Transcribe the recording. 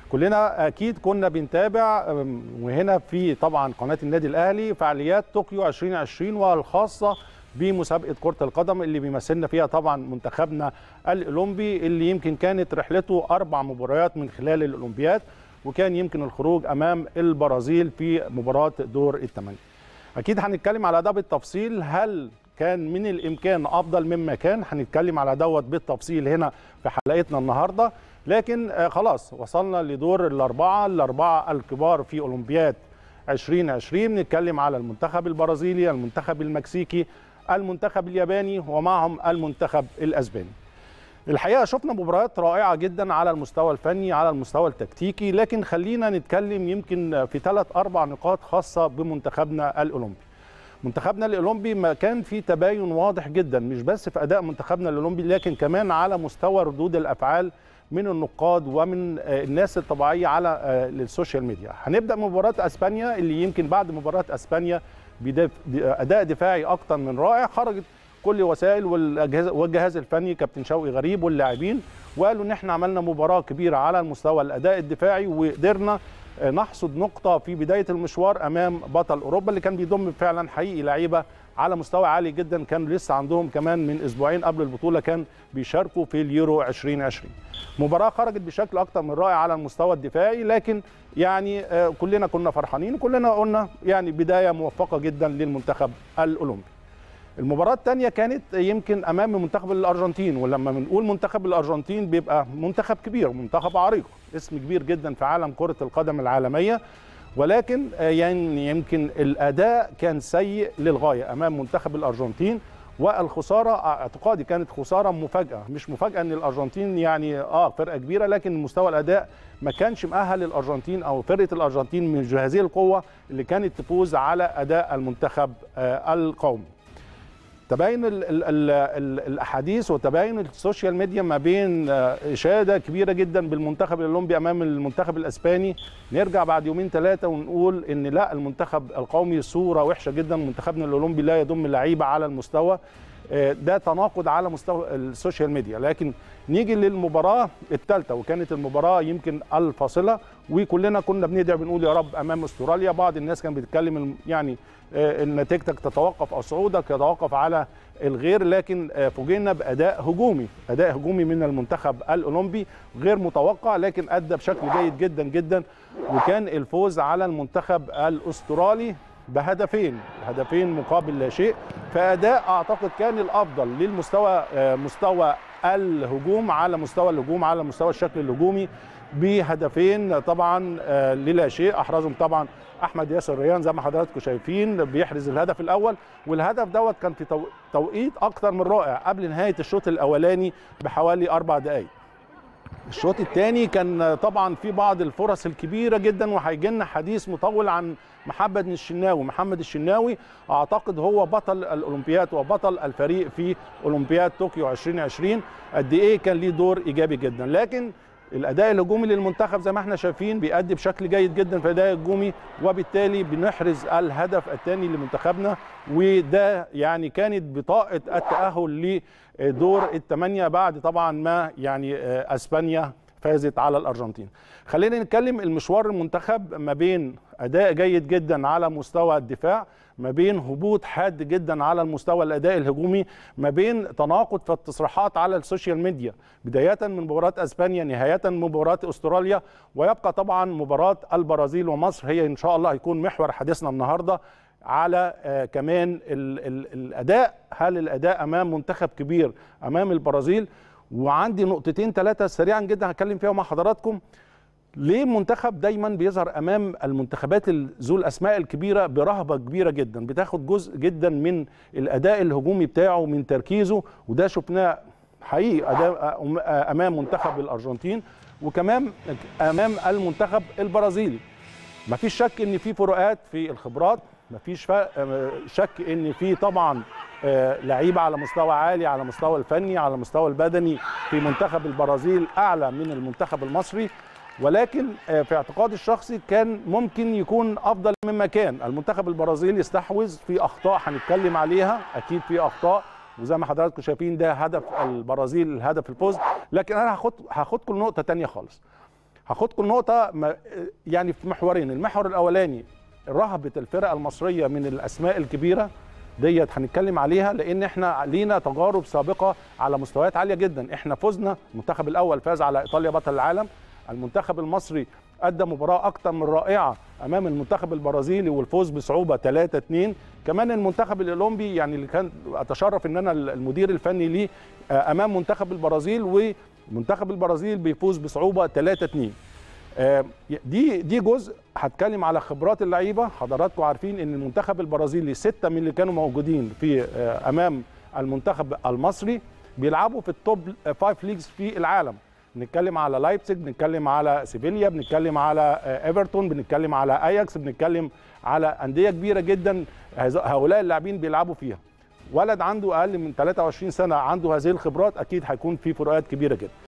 كلنا اكيد كنا بنتابع وهنا في طبعا قناه النادي الاهلي فعاليات طوكيو 2020 والخاصه بمسابقه كره القدم اللي بيمثلنا فيها طبعا منتخبنا الاولمبي اللي يمكن كانت رحلته اربع مباريات من خلال الاولمبياد وكان يمكن الخروج امام البرازيل في مباراه دور الثمانيه. اكيد هنتكلم على ده بالتفصيل هل كان من الامكان افضل مما كان هنتكلم على دوت بالتفصيل هنا في حلقتنا النهارده لكن آه خلاص وصلنا لدور الاربعه الاربعه الكبار في اولمبياد 2020 نتكلم على المنتخب البرازيلي المنتخب المكسيكي المنتخب الياباني ومعهم المنتخب الاسباني الحقيقه شفنا مباريات رائعه جدا على المستوى الفني على المستوى التكتيكي لكن خلينا نتكلم يمكن في ثلاث اربع نقاط خاصه بمنتخبنا الاولمبي منتخبنا الاولمبي ما كان في تباين واضح جدا مش بس في اداء منتخبنا الاولمبي لكن كمان على مستوى ردود الافعال من النقاد ومن الناس الطبيعيه على السوشيال ميديا هنبدا مباراه اسبانيا اللي يمكن بعد مباراه اسبانيا باداء دفاعي اكتر من رائع خرجت كل وسائل والجهاز الفني كابتن شوقي غريب واللاعبين وقالوا ان احنا عملنا مباراه كبيره على المستوى الاداء الدفاعي وقدرنا نحصد نقطه في بدايه المشوار امام بطل اوروبا اللي كان بيضم فعلا حقيقي لعيبه على مستوى عالي جدا كان لسه عندهم كمان من اسبوعين قبل البطوله كان بيشاركوا في اليورو 2020 مباراه خرجت بشكل اكتر من رائع على المستوى الدفاعي لكن يعني كلنا كنا فرحانين وكلنا قلنا يعني بدايه موفقه جدا للمنتخب الاولمبي المباراة الثانية كانت يمكن أمام منتخب الأرجنتين ولما بنقول منتخب الأرجنتين بيبقى منتخب كبير منتخب عريق اسم كبير جدا في عالم كرة القدم العالمية ولكن يعني يمكن الأداء كان سيء للغاية أمام منتخب الأرجنتين والخسارة اعتقادي كانت خسارة مفاجأة مش مفاجأة أن الأرجنتين يعني آه فرقة كبيرة لكن مستوى الأداء ما كانش مؤهل الأرجنتين أو فرقة الأرجنتين من هذه القوة اللي كانت تفوز على أداء المنتخب آه القومي تباين ال ال ال ال الاحاديث وتباين السوشيال ميديا ما بين اشاده كبيره جدا بالمنتخب الاولمبي امام المنتخب الاسباني نرجع بعد يومين ثلاثه ونقول ان لا المنتخب القومي صوره وحشه جدا منتخبنا الاولمبي لا يضم لعيبه على المستوى ده تناقض على مستوى السوشيال ميديا لكن نيجي للمباراه الثالثه وكانت المباراه يمكن الفاصله وكلنا كنا بندعي بنقول يا رب امام استراليا بعض الناس كانت بتتكلم يعني ان نتيجتك تتوقف او صعودك يتوقف على الغير لكن فوجئنا باداء هجومي اداء هجومي من المنتخب الاولمبي غير متوقع لكن ادى بشكل جيد جدا جدا وكان الفوز على المنتخب الاسترالي بهدفين هدفين مقابل لا شيء فاداء اعتقد كان الافضل للمستوى مستوى الهجوم على مستوى الهجوم على مستوى الشكل الهجومي بهدفين طبعا للا شيء احرزهم طبعا احمد ياسر ريان زي ما حضراتكم شايفين بيحرز الهدف الاول والهدف دوت كان في توقيت اكتر من رائع قبل نهايه الشوط الاولاني بحوالي اربع دقائق الشوط الثاني كان طبعا في بعض الفرص الكبيره جدا وهيجي لنا حديث مطول عن محمد الشناوي محمد الشناوي اعتقد هو بطل الاولمبياد وبطل الفريق في اولمبياد طوكيو 2020 قد ايه كان ليه دور ايجابي جدا لكن الاداء الهجومي للمنتخب زي ما احنا شايفين بيأدي بشكل جيد جدا في الاداء الهجومي وبالتالي بنحرز الهدف الثاني لمنتخبنا وده يعني كانت بطاقه التاهل لدور الثمانيه بعد طبعا ما يعني اسبانيا فازت على الارجنتين. خلينا نتكلم المشوار المنتخب ما بين اداء جيد جدا على مستوى الدفاع ما بين هبوط حاد جدا على المستوى الاداء الهجومي ما بين تناقض في التصريحات على السوشيال ميديا بدايه من مباراه اسبانيا نهايه من مباراه استراليا ويبقى طبعا مباراه البرازيل ومصر هي ان شاء الله هيكون محور حديثنا النهارده على آه كمان ال ال الاداء هل الاداء امام منتخب كبير امام البرازيل وعندي نقطتين ثلاثه سريعا جدا هتكلم فيهم مع حضراتكم ليه المنتخب دايما بيظهر امام المنتخبات ذو الاسماء الكبيره برهبه كبيره جدا بتاخد جزء جدا من الاداء الهجومي بتاعه من تركيزه وده شفناه حقيقي اداء امام منتخب الارجنتين وكمان امام المنتخب البرازيلي مفيش شك ان في فروقات في الخبرات مفيش شك ان في طبعا لعيبه على مستوى عالي على مستوى الفني على مستوى البدني في منتخب البرازيل اعلى من المنتخب المصري ولكن في اعتقادي الشخصي كان ممكن يكون افضل مما كان المنتخب البرازيلي استحوذ في اخطاء هنتكلم عليها اكيد في اخطاء وزي ما حضراتكم شايفين ده هدف البرازيل الهدف الفوز لكن انا هاخد هاخدكم لنقطه ثانيه خالص هاخدكم نقطه م- يعني في محورين المحور الاولاني رهبه الفرق المصريه من الاسماء الكبيره ديت هنتكلم عليها لان احنا لينا تجارب سابقه على مستويات عاليه جدا احنا فزنا المنتخب الاول فاز على ايطاليا بطل العالم المنتخب المصري ادى مباراه اكتر من رائعه امام المنتخب البرازيلي والفوز بصعوبه 3 2 كمان المنتخب الاولمبي يعني اللي كان اتشرف ان انا المدير الفني ليه آه، امام منتخب البرازيل ومنتخب البرازيل بيفوز بصعوبه 3 2 آه، دي دي جزء هتكلم على خبرات اللعيبه حضراتكم عارفين ان المنتخب البرازيلي سته من اللي كانوا موجودين في آه، امام المنتخب المصري بيلعبوا في التوب فايف ليجز في العالم بنتكلم على لايبزيج بنتكلم على سيفيليا بنتكلم على آه، ايفرتون بنتكلم على اياكس بنتكلم على انديه كبيره جدا هذ- هؤلاء اللاعبين بيلعبوا فيها ولد عنده اقل من 23 سنه عنده هذه الخبرات اكيد هيكون في فروقات كبيره جدا